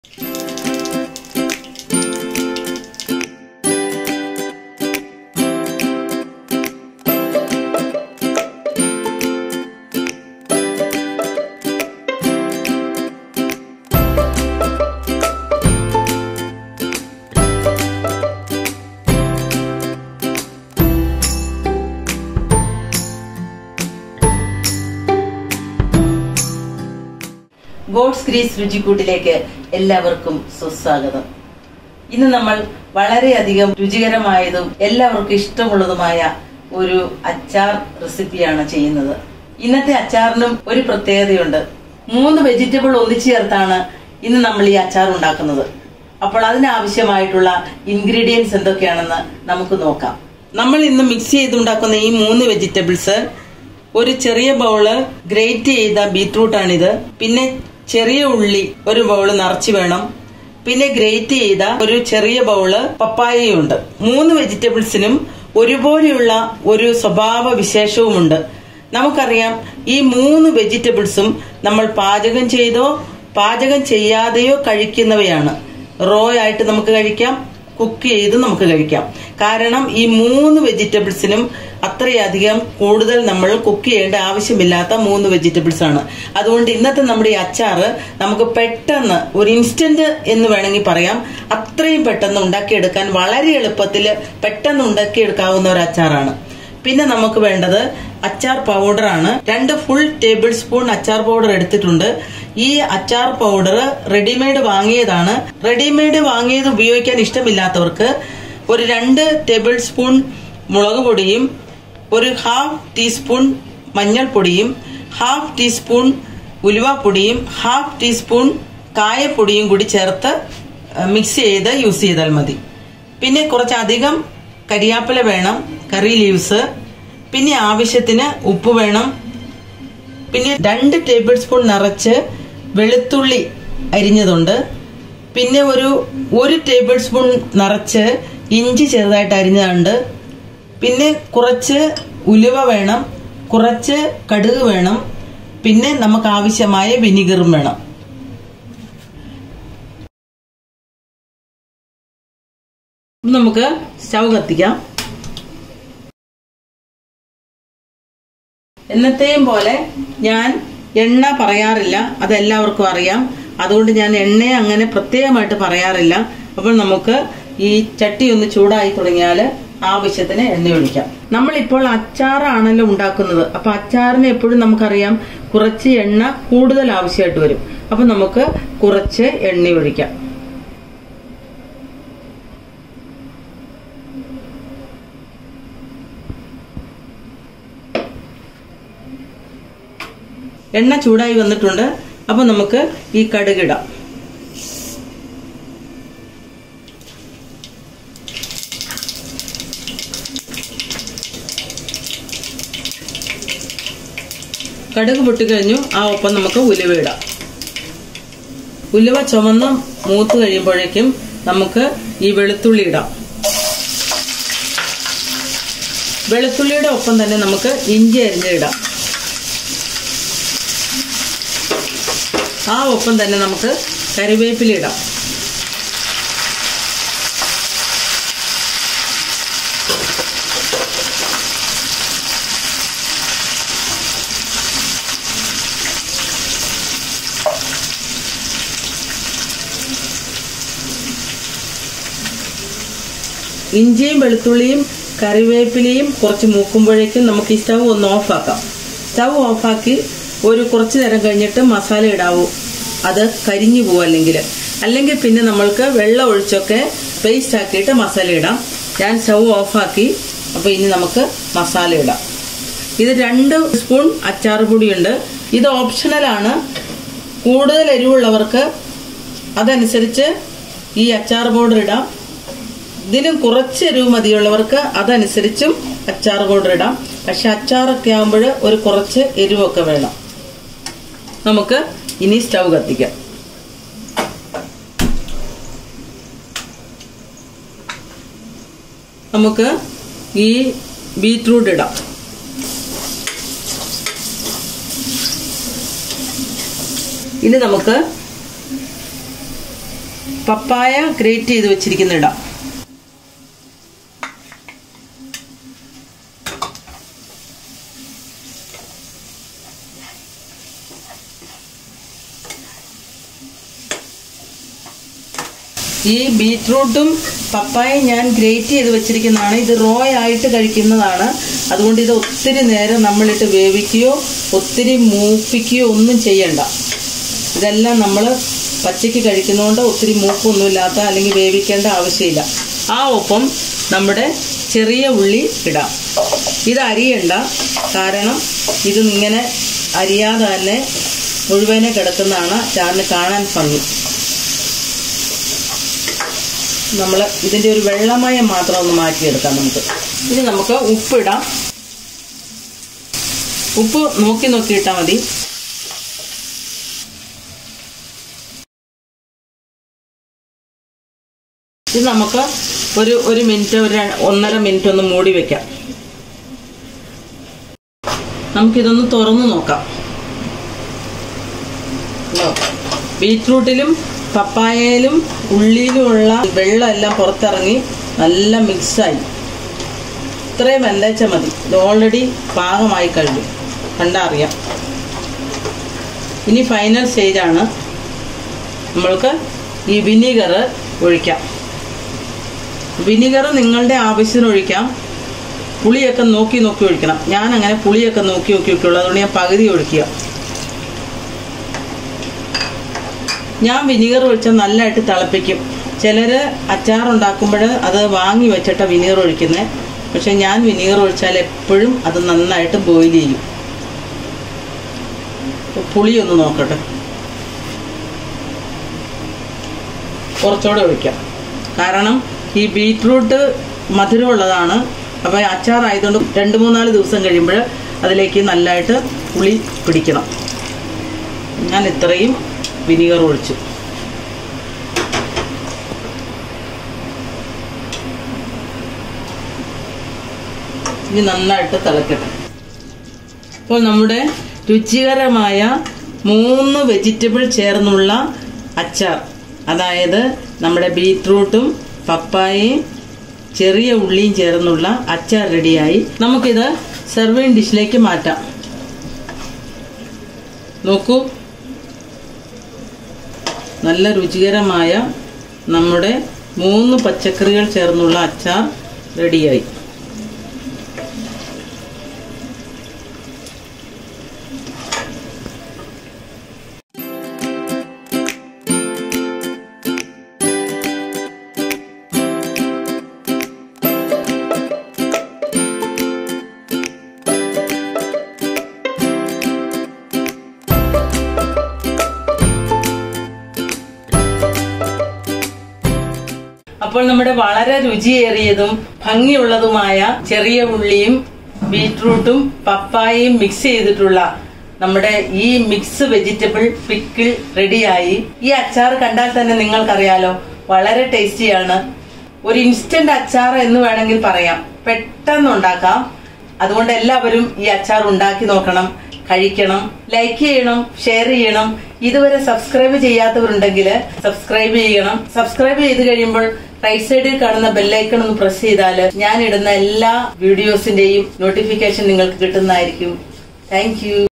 God's Greece രുചിക്കൂട്ടിലേക്ക് എല്ലാവർക്കും സുസ്വാഗതം ഇന്ന് നമ്മൾ വളരെയധികം രുചികരമായതും എല്ലാവർക്കും ഇഷ്ടമുള്ളതുമായ ഒരു അച്ചാർ റെസിപ്പിയാണ് ചെയ്യുന്നത് ഇന്നത്തെ അച്ചാറിനും ഒരു പ്രത്യേകതയുണ്ട് മൂന്ന് വെജിറ്റബിൾ ഒന്നിച്ചു ചേർത്താണ് ഇന്ന് നമ്മൾ ഈ അച്ചാർ ഉണ്ടാക്കുന്നത് അപ്പോൾ അതിനാവശ്യമായിട്ടുള്ള ഇൻഗ്രീഡിയൻസ് എന്തൊക്കെയാണെന്ന് നമുക്ക് നോക്കാം നമ്മൾ ഇന്ന് മിക്സ് ചെയ്തുണ്ടാക്കുന്ന ഈ മൂന്ന് വെജിറ്റബിൾസ് ഒരു ചെറിയ ബൗള് ഗ്രേറ്റ് ചെയ്ത ബീറ്റ്റൂട്ടാണിത് പിന്നെ ചെറിയ ഉള്ളി ഒരു ബൗള് നിറച്ച് വേണം പിന്നെ ഗ്രേറ്റ് ചെയ്ത ഒരു ചെറിയ ബൗള് പപ്പായയുണ്ട് മൂന്ന് വെജിറ്റബിൾസിനും ഒരുപോലെയുള്ള ഒരു സ്വഭാവ വിശേഷവുമുണ്ട് നമുക്കറിയാം ഈ മൂന്ന് വെജിറ്റബിൾസും നമ്മൾ പാചകം ചെയ്തോ പാചകം ചെയ്യാതെയോ കഴിക്കുന്നവയാണ് റോ ആയിട്ട് നമുക്ക് കഴിക്കാം കുക്ക് ചെയ്ത് നമുക്ക് കഴിക്കാം കാരണം ഈ മൂന്ന് വെജിറ്റബിൾസിനും അത്രയധികം കൂടുതൽ നമ്മൾ കുക്ക് ചെയ്യേണ്ട ആവശ്യമില്ലാത്ത മൂന്ന് വെജിറ്റബിൾസ് ആണ് അതുകൊണ്ട് ഇന്നത്തെ നമ്മുടെ ഈ അച്ചാറ് നമുക്ക് പെട്ടെന്ന് ഒരു ഇൻസ്റ്റന്റ് എന്ന് വേണമെങ്കിൽ പറയാം അത്രയും പെട്ടെന്ന് ഉണ്ടാക്കിയെടുക്കാൻ വളരെ എളുപ്പത്തിൽ പെട്ടെന്ന് ഉണ്ടാക്കിയെടുക്കാവുന്ന ഒരു അച്ചാറാണ് പിന്നെ നമുക്ക് വേണ്ടത് അച്ചാർ പൗഡറാണ് രണ്ട് ഫുൾ ടേബിൾ സ്പൂൺ അച്ചാർ പൗഡർ എടുത്തിട്ടുണ്ട് ഈ അച്ചാർ പൗഡർ റെഡിമെയ്ഡ് വാങ്ങിയതാണ് റെഡിമെയ്ഡ് വാങ്ങിയത് ഉപയോഗിക്കാൻ ഇഷ്ടമില്ലാത്തവർക്ക് ഒരു രണ്ട് ടേബിൾ സ്പൂൺ മുളക് പൊടിയും ഒരു ഹാഫ് ടീസ്പൂൺ മഞ്ഞൾപ്പൊടിയും ഹാഫ് ടീസ്പൂൺ ഉലുവാപ്പൊടിയും ഹാഫ് ടീസ്പൂൺ കായപ്പൊടിയും കൂടി ചേർത്ത് മിക്സ് ചെയ്ത് യൂസ് ചെയ്താൽ മതി പിന്നെ കുറച്ചധികം കരിയാപ്പില വേണം കറി ലീവ്സ് പിന്നെ ആവശ്യത്തിന് ഉപ്പ് വേണം പിന്നെ രണ്ട് ടേബിൾ സ്പൂൺ നിറച്ച് വെളുത്തുള്ളി അരിഞ്ഞതുണ്ട് പിന്നെ ഒരു ഒരു ടേബിൾ സ്പൂൺ നിറച്ച് ഇഞ്ചി ചെറുതായിട്ട് അരിഞ്ഞതുണ്ട് പിന്നെ കുറച്ച് ഉലുവ വേണം കുറച്ച് കടുക് വേണം പിന്നെ നമുക്ക് ആവശ്യമായ വിനിഗറും വേണം നമുക്ക് സ്റ്റൗ കത്തിക്കാം എന്നത്തെയും പോലെ ഞാൻ എണ്ണ പറയാറില്ല അതെല്ലാവർക്കും അറിയാം അതുകൊണ്ട് ഞാൻ എണ്ണയെ അങ്ങനെ പ്രത്യേകമായിട്ട് പറയാറില്ല അപ്പോൾ നമുക്ക് ഈ ചട്ടി ഒന്ന് ചൂടായി തുടങ്ങിയാൽ ആവശ്യത്തിന് എണ്ണ ഒഴിക്കാം നമ്മളിപ്പോൾ അച്ചാറാണല്ലോ ഉണ്ടാക്കുന്നത് അപ്പൊ അച്ചാറിന് എപ്പോഴും നമുക്കറിയാം കുറച്ച് എണ്ണ കൂടുതൽ ആവശ്യമായിട്ട് വരും അപ്പൊ നമുക്ക് കുറച്ച് എണ്ണ ഒഴിക്കാം എണ്ണ ചൂടായി വന്നിട്ടുണ്ട് അപ്പൊ നമുക്ക് ഈ കടുകിടാം കടുക് പൊട്ടിക്കഴിഞ്ഞു ആ ഒപ്പം നമുക്ക് ഉലുവ ഇടാം ഉലുവ ചുമന്ന് മൂത്ത് കഴിയുമ്പോഴേക്കും നമുക്ക് ഈ വെളുത്തുള്ളി ഇടാം വെളുത്തുള്ളിയുടെ ഒപ്പം തന്നെ നമുക്ക് ഇഞ്ചി അരിഞ്ഞിടാം ആ ഒപ്പം തന്നെ നമുക്ക് കറിവേപ്പില ഇടാം ഇഞ്ചിയും വെളുത്തുള്ളിയും കറിവേപ്പിലയും കുറച്ച് മൂക്കുമ്പോഴേക്കും നമുക്ക് ഈ സ്റ്റൗ ഒന്ന് ഓഫാക്കാം സ്റ്റൗ ഓഫാക്കി ഒരു കുറച്ച് നേരം കഴിഞ്ഞിട്ട് മസാല ഇടാവൂ അത് കരിഞ്ഞു പോകും അല്ലെങ്കിൽ അല്ലെങ്കിൽ പിന്നെ നമ്മൾക്ക് വെള്ളം ഒഴിച്ചൊക്കെ പേസ്റ്റ് ആക്കിയിട്ട് മസാല ഇടാം ഞാൻ സ്റ്റൗ ഓഫാക്കി അപ്പോൾ ഇനി നമുക്ക് മസാല ഇടാം ഇത് രണ്ട് സ്പൂൺ അച്ചാർ പൊടിയുണ്ട് ഇത് ഓപ്ഷണലാണ് കൂടുതൽ എരിവുള്ളവർക്ക് അതനുസരിച്ച് ഈ അച്ചാർ പൗഡർ ഇടാം ഇതിലും കുറച്ച് എരിവ് മതിയുള്ളവർക്ക് അതനുസരിച്ചും അച്ചാർ പൗഡർ ഇടാം പക്ഷെ അച്ചാറൊക്കെ ആകുമ്പോൾ ഒരു കുറച്ച് എരിവൊക്കെ വേണം നമുക്ക് ഇനി സ്റ്റൗ കത്തിക്കാം നമുക്ക് ഈ ബീറ്റ്റൂട്ട് ഇടാം ഇനി നമുക്ക് പപ്പായ ഗ്രേറ്റ് ചെയ്ത് വെച്ചിരിക്കുന്ന ഇടാം ഈ ബീറ്റ്റൂട്ടും പപ്പായയും ഞാൻ ഗ്രേറ്റ് ചെയ്ത് വെച്ചിരിക്കുന്നതാണ് ഇത് റോ ആയിട്ട് കഴിക്കുന്നതാണ് അതുകൊണ്ട് ഇത് ഒത്തിരി നേരം നമ്മളിട്ട് വേവിക്കുകയോ ഒത്തിരി മൂപ്പിക്കുകയോ ഒന്നും ചെയ്യണ്ട ഇതെല്ലാം നമ്മൾ പച്ചയ്ക്ക് കഴിക്കുന്നതുകൊണ്ട് ഒത്തിരി മൂപ്പൊന്നുമില്ലാത്ത അല്ലെങ്കിൽ വേവിക്കേണ്ട ആവശ്യമില്ല ആ ഒപ്പം നമ്മുടെ ചെറിയ ഉള്ളി ഇടാം ഇത് അരിയണ്ട കാരണം ഇത് ഇങ്ങനെ അരിയാതെ തന്നെ മുഴുവനെ കിടക്കുന്നതാണ് ചാറിന് കാണാൻ ഭംഗി നമ്മൾ ഇതിൻ്റെ ഒരു വെള്ളമയം മാത്രം ഒന്ന് മാറ്റിയെടുക്കാം നമുക്ക് ഇനി നമുക്ക് ഉപ്പിടാം ഉപ്പ് നോക്കി നോക്കി ഇട്ടാൽ മതി ഇത് നമുക്ക് ഒരു ഒരു മിനിറ്റ് ഒരു ര- ഒന്നര മിനിറ്റ് ഒന്ന് മൂടി വെക്കാം നമുക്കിതൊന്ന് തുറന്നു നോക്കാം ഉണ്ടോ? ബീറ്റ്റൂട്ടിലും പപ്പായയിലും ഉള്ളിയിലുമുള്ള വെള്ളം എല്ലാം പുറത്തിറങ്ങി നല്ല മിക്സായി ഇത്രയും വെന്തേച്ച മതി ഇത് ഓൾറെഡി പാകമായി കഴിഞ്ഞു കണ്ടാ അറിയാം ഇനി ഫൈനൽ സ്റ്റേജാണ് നമ്മൾക്ക് ഈ വിനീഗർ ഒഴിക്കാം വിനീഗർ നിങ്ങളുടെ ആവശ്യത്തിന് ഒഴിക്കാം പുളിയൊക്കെ നോക്കി നോക്കി ഒഴിക്കണം ഞാൻ അങ്ങനെ പുളിയൊക്കെ നോക്കി നോക്കി ഒക്കെയുള്ളൂ അതുകൊണ്ട് ഞാൻ പകുതി ഒഴിക്കുക ഞാൻ വിനീഗർ ഒഴിച്ചാൽ നല്ലതായിട്ട് തിളപ്പിക്കും ചിലർ അച്ചാർ ഉണ്ടാക്കുമ്പോൾ അത് വാങ്ങി വെച്ചിട്ട് വിനീഗർ ഒഴിക്കുന്നത് പക്ഷെ ഞാൻ വിനീഗർ ഒഴിച്ചാൽ എപ്പോഴും അത് നന്നായിട്ട് ബോയിൽ ചെയ്യും അപ്പൊ പുളി ഒന്ന് നോക്കട്ടെ കുറച്ചുകൂടെ ഒഴിക്കാം കാരണം ഈ ബീറ്റ്റൂട്ട് മധുരമുള്ളതാണ് അപ്പോൾ അച്ചാറായതുകൊണ്ട് രണ്ട് മൂന്നാല് ദിവസം കഴിയുമ്പോൾ അതിലേക്ക് നല്ലതായിട്ട് പുളി പിടിക്കണം ഞാൻ ഇത്രയും വിനീഗർ ഒഴിച്ചു ഇനി നന്നായിട്ട് തിളക്കട്ടെ അപ്പോൾ നമ്മുടെ രുചികരമായ മൂന്ന് വെജിറ്റബിൾ ചേർന്നുള്ള അച്ചാർ അതായത് നമ്മുടെ ബീറ്റ്റൂട്ടും പപ്പായയും ചെറിയ ഉള്ളിയും ചേർന്നുള്ള അച്ചാർ റെഡിയായി നമുക്കിത് സെർവിങ് ഡിഷിലേക്ക് മാറ്റാം നോക്കൂ നല്ല രുചികരമായ നമ്മുടെ മൂന്ന് പച്ചക്കറികൾ ചേർന്നുള്ള അച്ചാർ റെഡിയായി അപ്പോൾ നമ്മുടെ വളരെ രുചിയേറിയതും ഭംഗിയുള്ളതുമായ ചെറിയ ഉള്ളിയും ബീട്രൂട്ടും പപ്പായയും മിക്സ് ചെയ്തിട്ടുള്ള നമ്മുടെ ഈ മിക്സ് വെജിറ്റബിൾ പിക്കിൾ റെഡിയായി ഈ അച്ചാർ കണ്ടാൽ തന്നെ നിങ്ങൾക്കറിയാലോ വളരെ ടേസ്റ്റിയാണ് ഒരു ഇൻസ്റ്റന്റ് അച്ചാർ എന്ന് വേണമെങ്കിൽ പറയാം പെട്ടെന്ന് ഉണ്ടാക്കാം അതുകൊണ്ട് എല്ലാവരും ഈ അച്ചാർ ഉണ്ടാക്കി നോക്കണം കഴിക്കണം ലൈക്ക് ചെയ്യണം ഷെയർ ചെയ്യണം ഇതുവരെ സബ്സ്ക്രൈബ് ചെയ്യാത്തവരുണ്ടെങ്കിൽ സബ്സ്ക്രൈബ് ചെയ്യണം സബ്സ്ക്രൈബ് ചെയ്ത് കഴിയുമ്പോൾ റൈറ്റ് സൈഡിൽ കാണുന്ന ബെല്ലൈക്കൺ ഒന്ന് പ്രസ് ചെയ്താൽ ഞാൻ ഇടുന്ന എല്ലാ വീഡിയോസിന്റെയും നോട്ടിഫിക്കേഷൻ നിങ്ങൾക്ക് കിട്ടുന്നതായിരിക്കും താങ്ക്